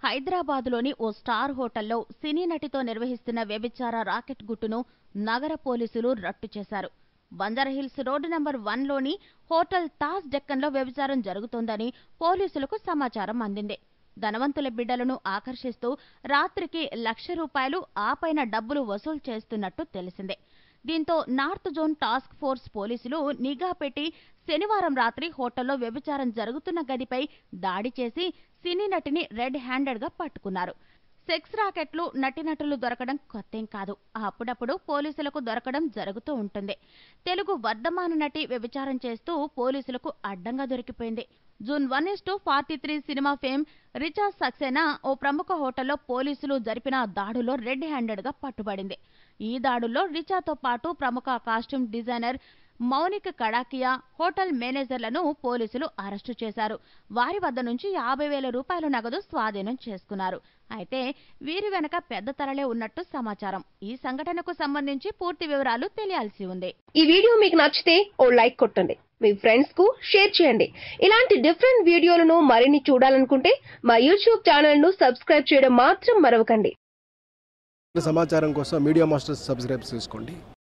హైదరాబాద్లోని ఓ స్టార్ హోటల్లో సినీ నటితో నిర్వహిస్తున్న వ్యభిచార రాకెట్ గుట్టును నగర పోలీసులు రట్టు చేశారు బంజారాహిల్స్ రోడ్డు నంబర్ వన్లోని హోటల్ తాజ్ డెక్కన్లో వ్యభిచారం జరుగుతోందని పోలీసులకు సమాచారం అందింది ధనవంతుల బిడ్డలను ఆకర్షిస్తూ రాత్రికి లక్ష రూపాయలు ఆపైన డబ్బులు వసూలు చేస్తున్నట్టు తెలిసిందే దీంతో నార్త్ జోన్ టాస్క్ ఫోర్స్ పోలీసులు నిఘా పెట్టి శనివారం రాత్రి హోటల్లో వ్యభిచారం జరుగుతున్న గదిపై దాడి చేసి సినీ నటిని రెడ్ హ్యాండెడ్ గా పట్టుకున్నారు సెక్స్ రాకెట్లు నటినటులు దొరకడం కొత్తేం కాదు అప్పుడప్పుడు పోలీసులకు దొరకడం జరుగుతూ ఉంటుంది తెలుగు వర్ధమాన నటి వ్యభిచారం చేస్తూ పోలీసులకు అడ్డంగా దొరికిపోయింది June one is two forty three సినిమా ఫేమ్ రిచా సక్సేనా ఓ ప్రముఖ హోటల్లో పోలీసులు జరిపిన దాడులో రెడ్ హ్యాండెడ్ గా పట్టుబడింది ఈ దాడుల్లో రిచాతో పాటు ప్రముఖ costume designer Mounik Kadakia hotel మేనేజర్లను పోలీసులు అరెస్టు చేశారు వారి వద్ద నుంచి యాభై వేల రూపాయల నగదు స్వాధీనం చేసుకున్నారు అయితే వీరి వెనక పెద్ద తరలే ఉన్నట్టు సమాచారం ఈ సంఘటనకు సంబంధించి పూర్తి వివరాలు తెలియాల్సి ఉంది ఈ వీడియో మీకు నచ్చితే ఓ లైక్ కొట్టండి మీ ఫ్రెండ్స్ కు షేర్ చేయండి ఇలాంటి డిఫరెంట్ వీడియోలను మరిన్ని చూడాలనుకుంటే మా యూట్యూబ్ ఛానల్ ను సబ్స్క్రైబ్ చేయడం మాత్రం మరవకండి సమాచారం కోసం మీడియా మాస్టర్స్ సబ్స్క్రైబ్ చేసుకోండి